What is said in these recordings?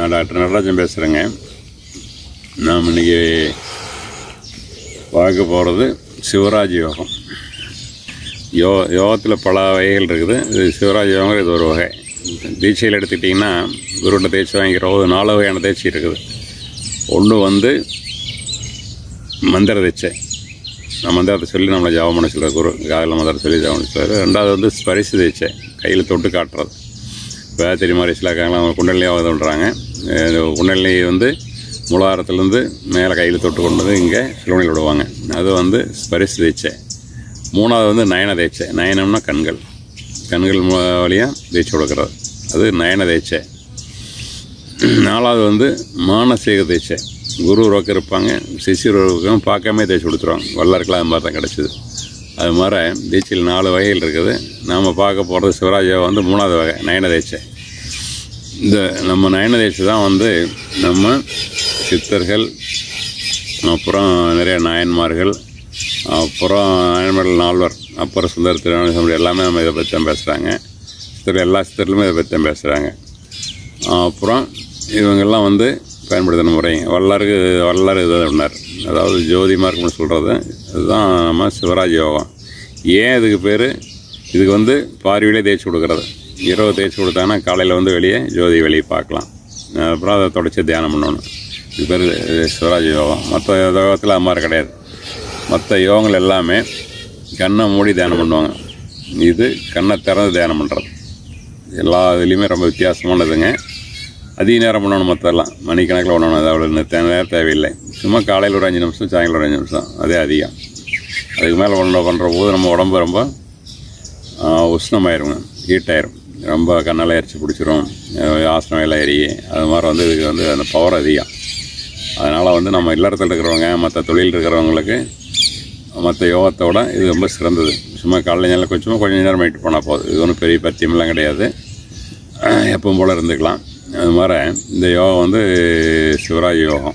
நான் டாக்டர் நடராஜன் பேசுகிறேங்க நாம் இன்னைக்கு பார்க்க போகிறது சிவராஜ் யோகம் யோ யோகத்தில் பல வகைகள் இருக்குது இது சிவராஜ் யோகம் இது ஒரு வகை தீட்சையில் எடுத்துக்கிட்டிங்கன்னா குருட்ட தேய்ச்சி வாங்கிக்கிற போது நாலு வகையான தேய்ச்சி இருக்குது ஒன்று வந்து மந்திர தீட்சை நான் மந்திரத்தை சொல்லி நம்மளை ஜாபம் பண்ண சொல்கிற குரு காதில் மந்திரத்தை சொல்லி ஜாபம் பண்ண சொல்கிறார் ரெண்டாவது வந்து ஸ்பரிசு தீட்சை கையில் தொட்டு காட்டுறது வேத்திரி மாதிரி சில இருக்காங்களா அவங்க குண்டலியாக பண்ணுறாங்க குண்டலி வந்து மூலாரத்துலேருந்து மேலே கையில் தொட்டு கொண்டு வந்து இங்கே சிலுவனையில் விடுவாங்க அது வந்து ஸ்பரிசு தீட்சை மூணாவது வந்து நயன தேய்ச்சை நயனம்னா கண்கள் கண்கள் வழியாக தேய்ச்சி கொடுக்குறது அது நயன தேய்ச்சை நாலாவது வந்து மானசீக தேய்ச்சை குரு உருவாக்க இருப்பாங்க சிசிர் உருவாக்கம் பார்க்காம தேய்ச்சி கொடுத்துருவாங்க வல்லருக்கெல்லாம் அது மாதிரி தான் கிடச்சிது அது மாதிரி தீட்சையில் நாலு வகைகள் இருக்குது நாம் பார்க்க போகிறது சிவராஜா வந்து மூணாவது வகை நயன தேய்ச்சை இந்த நம்ம நயன தேய்ச்சி தான் வந்து நம்ம சித்தர்கள் அப்புறம் நிறைய நாயன்மார்கள் அப்புறம் நாயன்மார்கள் நால்வர் அப்புறம் சுந்தர திருநாள் எல்லாமே நம்ம இதை பற்றி தான் பேசுகிறாங்க சித்தர் எல்லா சித்தர்களுமே இதை பற்றி தான் பேசுகிறாங்க அப்புறம் இவங்கெல்லாம் வந்து பயன்படுத்தின முறைங்க வல்லாருக்கு வல்லாறு இது பண்ணார் அதாவது ஜோதி மார்க்னு சொல்கிறது இதுதான் நம்ம சிவராஜ் யோகம் ஏன் இதுக்கு பேர் இதுக்கு வந்து பார்வையிலே தேய்ச்சி கொடுக்குறது இரவு தேய்ச்சி கொடுத்தாங்கன்னா காலையில் வந்து வெளியே ஜோதி வெளியே பார்க்கலாம் அப்புறம் அதை தொடச்சி தியானம் பண்ணணும் இது பேர் சிவராஜ் யோகம் மற்ற யோகத்தில் அது மாதிரி கிடையாது மற்ற யோகங்கள் எல்லாமே கண்ணை மூடி தியானம் பண்ணுவாங்க இது கண்ணை திறந்து தியானம் பண்ணுறது எல்லா இதுலேயுமே ரொம்ப வித்தியாசமானதுங்க அதிக நேரம் பண்ணணும் மற்றெல்லாம் மணிக்கணக்கில் பண்ணணும் அது அவ்வளோ நே- நேரம் தேவையில்லை சும்மா காலையில் ஒரு அஞ்சு நிமிஷம் சாயங்காலம் ஒரு அஞ்சு நிமிஷம் அதே அதிகம் அதுக்கு மேலே பண்ண பண்ணுற போது நம்ம உடம்பு ரொம்ப ஆ, உஷ்ணமாயிருங்க ஹீட் ஆயிரும் ரொம்ப கண்ணெல்லாம் எரிச்சு பிடிச்சிரும் அஹ் ஆசனம் எல்லாம் எரி அது மாதிரி வந்து இதுக்கு வந்து அந்த பவர் அதிகம் அதனால் வந்து நம்ம இல்லறத்தில் இருக்கிறவங்க மற்ற தொழில் இருக்கிறவங்களுக்கு மற்ற யோகத்தோட இது ரொம்ப சிறந்தது சும்மா காலையில் நேரம் கொஞ்சமாக கொஞ்சம் நேரம் மைட்டு போனால் போதும் இது ஒன்றும் பெரிய பத்தியமெல்லாம் கிடையாது எப்பவும் போல் இருந்துக்கலாம் அது மாதிரி இந்த யோகம் வந்து சிவராஜ் யோகம்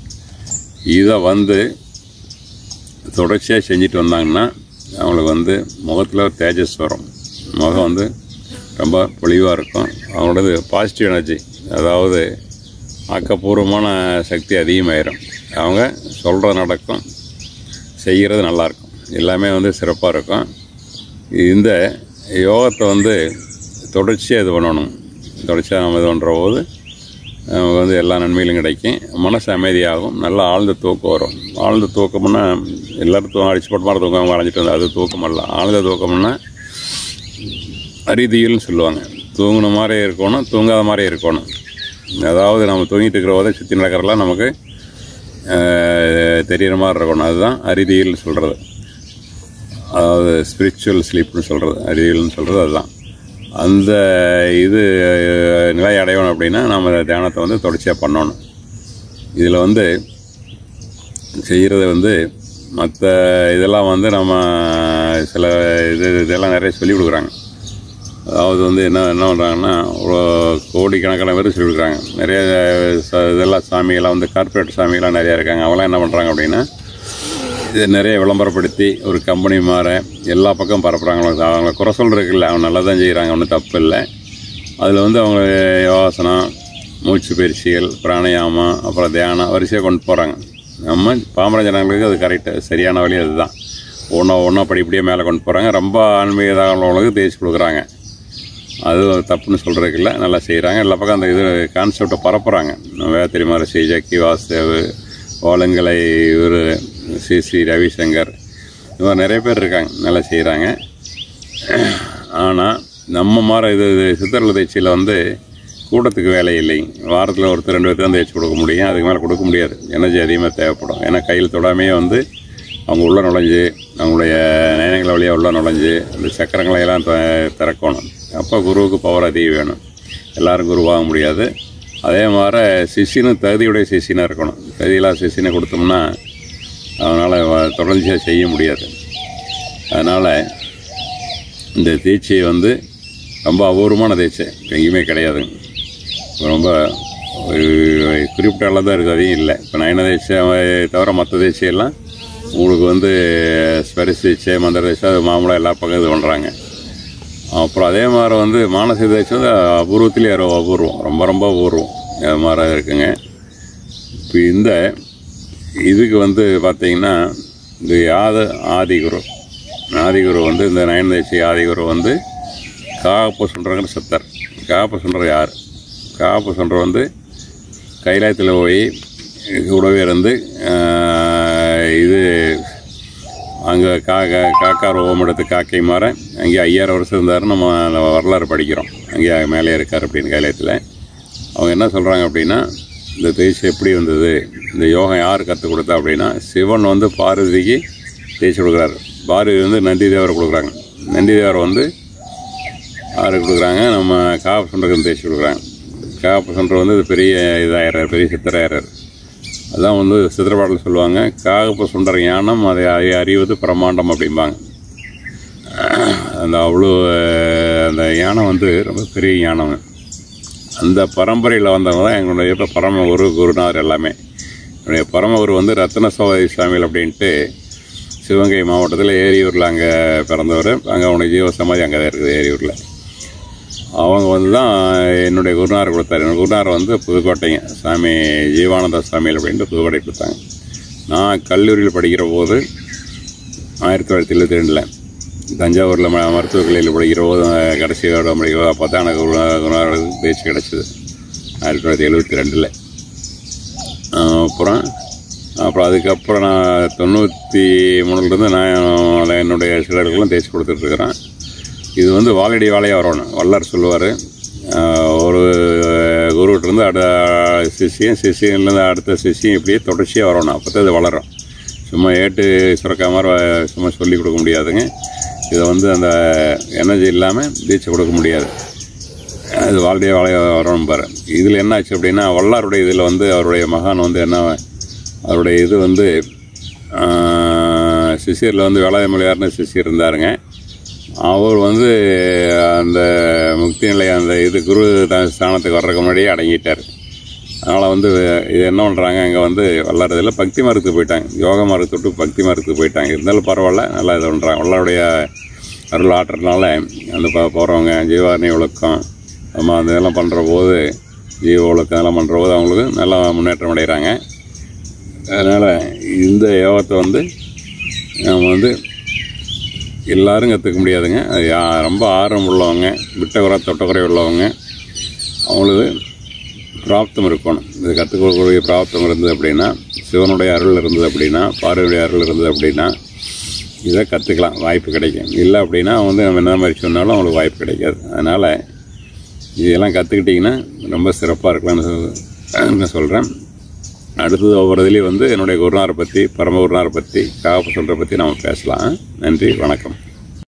இதை வந்து தொடர்ச்சியாக செஞ்சுட்டு வந்தாங்கன்னா அவங்களுக்கு வந்து முகத்தில் ஒரு தேஜஸ் வரும் முகம் வந்து ரொம்ப பொலிவாக இருக்கும் அவங்களோடது பாசிட்டிவ் எனர்ஜி அதாவது ஆக்கப்பூர்வமான சக்தி அதிகமாயிரும் அவங்க சொல்கிறது நடக்கும் செய்கிறது நல்லாயிருக்கும் எல்லாமே வந்து சிறப்பாக இருக்கும் இந்த யோகத்தை வந்து தொடர்ச்சியாக இது பண்ணணும் தொடர்ச்சியாக நம்ம இது பண்ணுற போது நமக்கு வந்து எல்லா நன்மைகளும் கிடைக்கும் மனசு அமைதியாகும் நல்லா ஆழ்ந்த தூக்கம் வரும் ஆழ்ந்த தூக்கம்னா எல்லாரும் தூக்கம் அடிச்சு போட்டு மாதிரி தூக்கம் வரைஞ்சிட்டு வந்து அது தூக்கம் அல்ல ஆழ்ந்த தூக்கம்னா அறிதியல்னு சொல்லுவாங்க தூங்கின மாதிரி இருக்கணும் தூங்காத மாதிரி இருக்கணும் அதாவது நம்ம தூங்கிட்டு இருக்கிற போதே சுற்றி நடக்கிறலாம் நமக்கு அஹ், தெரியிற மாதிரி இருக்கணும் அதுதான் அறிதியல்னு சொல்கிறது அதாவது ஸ்பிரிச்சுவல் ஸ்லீப்னு சொல்கிறது அறிவியல்னு சொல்கிறது அதுதான் அந்த இது அஹ், நிலை அடையணும் அப்படின்னா நம்ம தியானத்தை வந்து தொடர்ச்சியாக பண்ணணும் இதில் வந்து செய்கிறது வந்து மற்ற இதெல்லாம் வந்து நம்ம சில இது இதெல்லாம் நிறைய சொல்லி கொடுக்குறாங்க அதாவது வந்து என்ன என்ன பண்ணுறாங்கன்னா ஒரு கோடிக்கணக்கான பேர் சொல்லி கொடுக்குறாங்க நிறைய ச- இதெல்லாம் சாமிகள்லாம் வந்து கார்ப்பரேட் சாமிகள்லாம் நிறையா இருக்காங்க அவங்களாம் என்ன பண்ணுறாங்க அப்படின்னா இது நிறைய விளம்பரப்படுத்தி ஒரு கம்பெனி மாற எல்லா பக்கம் பரப்புகிறாங்க அவங்கள குறை சொல்கிறதுக்கு அவங்க நல்லா தான் செய்கிறாங்க ஒன்றும் தப்பு இல்லை அதில் வந்து அவங்க யோகாசனம் மூச்சு பயிற்சிகள் பிராணாயாமம் அப்புறம் தியானம் வரிசையாக கொண்டு போகிறாங்க நம்ம பாமர ஜனங்களுக்கு அது கரெக்டு சரியான வழி அதுதான் ஒன்றா ஒன்றா படிப்படியாக மேலே கொண்டு போகிறாங்க ரொம்ப ஆன்மீக உள்ளவங்களுக்கு தேய்ச்சி கொடுக்குறாங்க அது தப்புன்னு சொல்கிறதுக்கு இல்லை நல்லா செய்கிறாங்க எல்லா பக்கம் அந்த இது கான்செப்டை பரப்புகிறாங்க வேத்திரி மகர்ஷி ஜக்கி வாசுதேவ் ஓலங்கலை இவர் ஸ்ரீ ஸ்ரீ ரவிசங்கர் இது மாதிரி நிறைய பேர் இருக்காங்க நல்லா செய்கிறாங்க ஆனால் நம்ம மாதிரி இது இது சித்தர்கள் தேய்ச்சியில் வந்து கூட்டத்துக்கு வேலை இல்லைங்க வாரத்தில் ஒருத்தர் ரெண்டு பேர் தான் தேய்ச்சி கொடுக்க முடியும் அதுக்கு மேலே கொடுக்க முடியாது எனர்ஜி அதிகமாக தேவைப்படும் ஏன்னா கையில் தொடாமையே வந்து அவங்க உள்ளே நுழைஞ்சு அவங்களுடைய நயனங்களை வழியாக உள்ளே நுழைஞ்சு அந்த சக்கரங்களை எல்லாம் த- திறக்கணும் அப்போ குருவுக்கு பவர் அதிகம் வேணும் எல்லாரும் குருவாக முடியாது அதே மாதிரி சிஷினும் தகுதியுடைய சிஷினாக இருக்கணும் தகுதியில்லாத சிஷினை கொடுத்தோம்னா அவனால் தொடர்ச்சியாக செய்ய முடியாது அதனால் இந்த தீட்சை வந்து ரொம்ப அபூர்வமான தீட்சை எங்கேயுமே கிடையாதுங்க ரொம்ப ஒரு குறிப்பிட்ட அளவு தான் இருக்குது அதையும் இல்லை இப்போ நயன தீட்சை தவிர மற்ற தீட்சையெல்லாம் உங்களுக்கு வந்து ஸ்பரிசு தீட்சை மந்திர தீட்சை அது மாமூலாக எல்லா பக்கம் இது பண்ணுறாங்க அப்புறம் அதே மாதிரி வந்து மானசீக தீட்சை வந்து அபூர்வத்திலே ரொம்ப அபூர்வம் ரொம்ப ரொம்ப அபூர்வம் அது மாதிரி இருக்குங்க இப்போ இந்த இதுக்கு வந்து பார்த்தீங்கன்னா இந்த யாத ஆதிகுரு ஆதிகுரு வந்து இந்த நயனதேசி ஆதிகுரு வந்து காப்பு சொல்கிறங்கிற சித்தர் காப்பு சொல்கிற யார் காப்பு சொல்கிற வந்து கைலாயத்தில் போய் கூடவே இருந்து ஆஹ், இது அங்கே கா கா- காக்கார் ஓம் எடுத்து காக்கை மாற அங்கே ஐயாயிரம் வருஷம் இருந்தார் நம்ம அந்த வரலாறு படிக்கிறோம் அங்கே மேலே இருக்கார் அப்படின்னு கைலாயத்தில் அவங்க என்ன சொல்கிறாங்க அப்படின்னா இந்த தேய்ச்சி எப்படி வந்தது இந்த யோகம் யார் கற்றுக் கொடுத்தா அப்படின்னா சிவன் வந்து பார்வதிக்கு தேய்ச்சி கொடுக்குறாரு பார்வதி வந்து நந்தி தேவர் கொடுக்குறாங்க நந்தி தேவர் வந்து யாருக்கு கொடுக்குறாங்க நம்ம காப்பு சுண்டருக்கு தேய்ச்சி கொடுக்குறாங்க காப்பு சுண்டர் வந்து இது பெரிய இதாகிறார் பெரிய சித்தராகிறார் அதான் வந்து சித்திரப்பாடல் சொல்லுவாங்க காகப்ப சுண்டர் ஞானம் அதை அறி- அறிவது பிரமாண்டம் அப்படிம்பாங்க அந்த அவ்வளோ அந்த யானம் வந்து ரொம்ப பெரிய யானம் அந்த பரம்பரையில் வந்தவங்க தான் எங்களுடைய இப்போ பரம குரு குருநாதர் எல்லாமே என்னுடைய பரம குரு வந்து ரத்ன சோதி சுவாமிகள் அப்படின்ட்டு சிவகங்கை மாவட்டத்தில் ஏரியூரில் அங்கே பிறந்தவர் அங்கே அவனுடைய ஜீவ சமாதி அங்கே தான் இருக்குது ஏரியூரில் அவங்க வந்து தான் என்னுடைய குருநாதர் கொடுத்தாரு என்னோட குருநாதர் வந்து புதுக்கோட்டைங்க சாமி ஜீவானந்த சாமிகள் அப்படின்ட்டு புதுக்கோட்டை கொடுத்தாங்க நான் கல்லூரியில் படிக்கிற போது ஆயிரத்தி தொள்ளாயிரத்தி எழுபத்தி ரெண்டில் தஞ்சாவூரில் ம மருத்துவக் கல்லூரியில் படிக்கிற போது அஹ், கடைசி வருடம் படிக்கிற போது அப்போ தான் எனக்கு குருநாதர் குருநாதர் பேச்சு கிடச்சிது ஆயிரத்தி தொள்ளாயிரத்தி எழுபத்தி ரெண்டில் அப்புறம் அப்புறம் அதுக்கப்புறம் நான் தொண்ணூற்றி மூணுலேருந்து நான் என்னுடைய சிலர்களும் தேய்ச்சி கொடுத்துட்ருக்குறேன் இது வந்து வாழடி வாழையாக வரணும் வல்லார் சொல்லுவார் ஒரு குருவிட்டிருந்து அடுத்த சிஷியம் சிஷியன்லேருந்து அடுத்த சிஷியம் இப்படியே தொடர்ச்சியாக வரணும் அப்போ தான் இது வளரும் சும்மா ஏட்டு சுரக்கா மாதிரி வ- சும்மா சொல்லி கொடுக்க முடியாதுங்க இதை வந்து அந்த எனர்ஜி இல்லாமல் தீட்சை கொடுக்க முடியாது அது வாழ்டைய வாழைய வரணும் பாரு இதில் என்ன ஆச்சு அப்படின்னா வல்லாருடைய இதில் வந்து அவருடைய மகான் வந்து என்ன அவருடைய இது வந்து சிசியரில் வந்து வேளாண்மொழியார்னு சிசியர் இருந்தாருங்க அவர் வந்து அந்த முக்தி நிலை அந்த இது குரு த- ஸ்தானத்துக்கு வர்றதுக்கு முன்னாடியே அடங்கிட்டார் அதனால் வந்து இது என்ன பண்ணுறாங்க அங்கே வந்து வல்லாரதில் பக்தி மரத்துக்கு போயிட்டாங்க யோகா மரத்தை விட்டு பக்தி மரத்துக்கு போயிட்டாங்க இருந்தாலும் பரவாயில்ல நல்லா இது பண்ணுறாங்க வல்லாருடைய அருள் ஆட்டுறதுனால அந்த ப போகிறவங்க ஜீவாரணி ஒழுக்கம் நம்ம அந்த இதெல்லாம் பண்ணுற போது ஜீவ ஒழுக்கம் இதெல்லாம் பண்ணுற போது அவங்களுக்கு நல்லா முன்னேற்றம் அடைகிறாங்க அதனால் இந்த யோகத்தை வந்து நம்ம வந்து எல்லாரும் கற்றுக்க முடியாதுங்க அது யா- ரொம்ப ஆர்வம் உள்ளவங்க விட்டகுறை தொட்டக்குறை உள்ளவங்க அவங்களுக்கு பிராப்தம் இருக்கணும் இது கற்றுக்கொள்ளக்கூடிய பிராப்தம் இருந்தது அப்படின்னா சிவனுடைய அருள் இருந்தது அப்படின்னா பார்வையுடைய அருள் இருந்தது அப்படின்னா இதை கற்றுக்கலாம் வாய்ப்பு கிடைக்கும் இல்லை அப்படின்னா வந்து நம்ம என்ன மாதிரி சொன்னாலும் அவங்களுக்கு வாய்ப்பு கிடைக்காது அதனால் இதெல்லாம் கற்றுக்கிட்டிங்கன்னா ரொம்ப சிறப்பாக இருக்கலாம்னு சொல்~ நான் சொல்கிறேன் அடுத்தது ஒவ்வொரு இதுலேயும் வந்து என்னுடைய குருநாரை பற்றி பரம குருநாரை பற்றி காப்பு சொல்கிற பற்றி நம்ம பேசலாம் நன்றி வணக்கம்